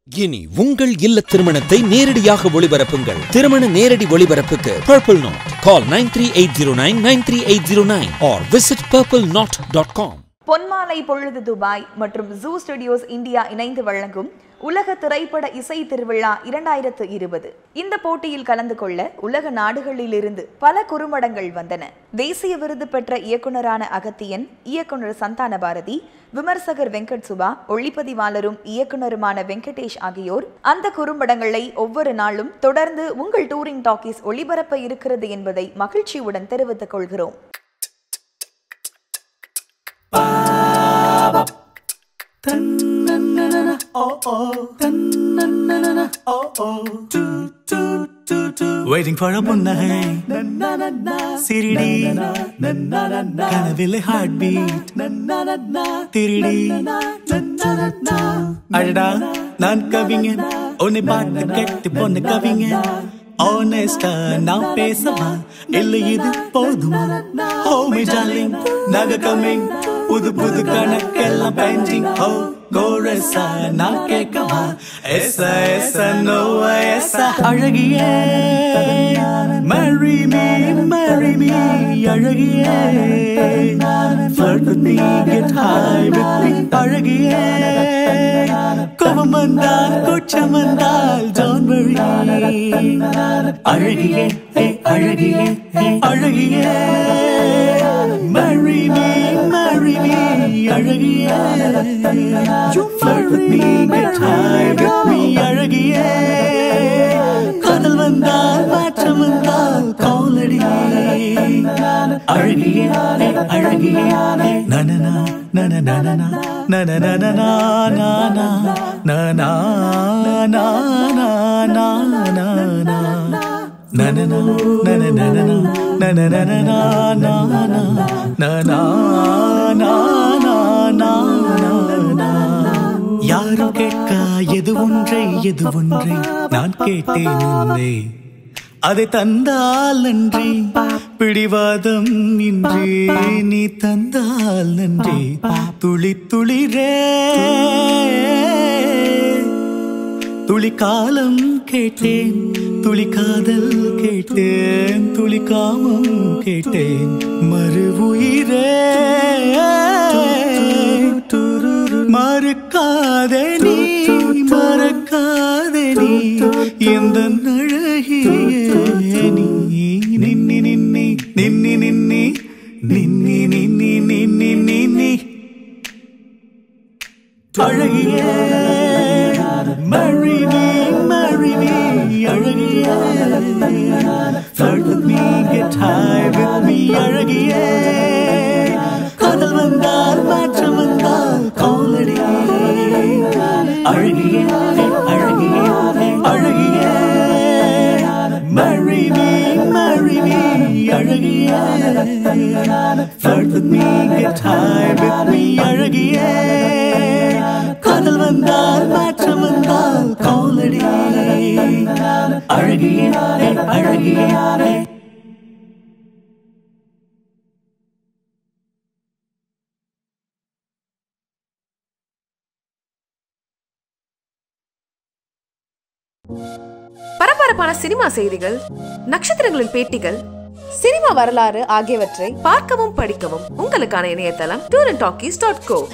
இனி உங்கள் இல்ல திருமணத்தை நேரடியாக ஒளிபரப்புங்கள் திருமண நேரடி ஒளிபரப்புக்கு purple knot call nine three eight zero nine nine three eight zero nine or visit purple knot dot com பொன்மாலை பொழுது துபாய் மற்றும் ஜூ ஸ்டுடியோஸ் இந்தியா இணைந்து வழங்கும் உலக திரைப்பட இசை திருவிழா இரண்டாயிரத்து இருபது இந்த போட்டியில் கலந்து கொள்ள உலக நாடுகளிலிருந்து பல குறும்படங்கள் வந்தன தேசிய விருது பெற்ற இயக்குனரான அகத்தியன் இயக்குனர் சந்தான பாரதி விமர்சகர் வெங்கட் சுபா ஒளிப்பதிவாளரும் இயக்குனருமான வெங்கடேஷ் ஆகியோர் அந்த குறும்படங்களை ஒவ்வொரு நாளும் தொடர்ந்து உங்கள் டூரிங் டாக்கீஸ் ஒளிபரப்ப இருக்கிறது என்பதை மகிழ்ச்சியுடன் தெரிவித்துக் கொள்கிறோம் Waiting for a புன்னகை சிரிடி கனவிலே ஹார்ட் பீட் திருடி அடடா நான் கவிஞன் உன்னை பாட்டு கட்டி பொண்ணு கவிஞன் ஆனஸ்டா நான் பேசவா இல்லை இது போதுமா ஓ மை டார்லிங் நக கமிங் புது புது கணக்கெல்லாம் பெஞ்சிங் ஓ கோரஸா நான் கேட்கவா எஸ்ஸா எஸ்ஸா Noah எஸ்ஸா அழகியே marry me marry me அழகியே flirt with me get high with me அழகியே கோபம் வந்தால் கூச்சம் வந்தால் don't worry அழகியே A அழகியே A அழகியே marry me marry me அழகியே you flirt with me get high with me அழகியே காதல் வந்தால் மாற்றம் வந்தால் காலடி அழகியே ஏ அழகியே ஏ நனனா நனனா நனனா நனனா நனனா நனனா நனனா நனனா நனனா நனனா யாரும் கேட்க எது ஒன்றை எது ஒன்றை நான் கேட்டேன் உன்னை அதை தந்தால் நன்றி பிடிவாதம் இன்றி நீ தந்தால் நன்றி துளி துளிரே துளி காலம் கேட்டேன் துளி காதல் கேட்டேன் துளி காமம் கேட்டேன் மறு உயிரே மறுக்காதே நீ மறக்காதே நீ எந்த அழகியே நீ நின்னி நின்னி நின்னி நின்னி நின்னி நின்னி நின்னி நின்னி அழகியே marry me marry me அழகியே flirt with me get high with me அழகியே காதல் வந்தால் மாற்றம் வந்தால் காலடி அழகியே அழகியே அழகியே marry me marry me அழகியே flirt with me get high with me அழகியே காதல் வந்தால் மாற்றம் வந்தால் காலடி அழகியே அழகியே பரபரப்பான சினிமா செய்திகள் நட்சத்திரங்களின் பேட்டிகள் சினிமா வரலாறு ஆகியவற்றை பார்க்கவும் படிக்கவும் உங்களுக்கான இணையதளம் tour and talkies dot go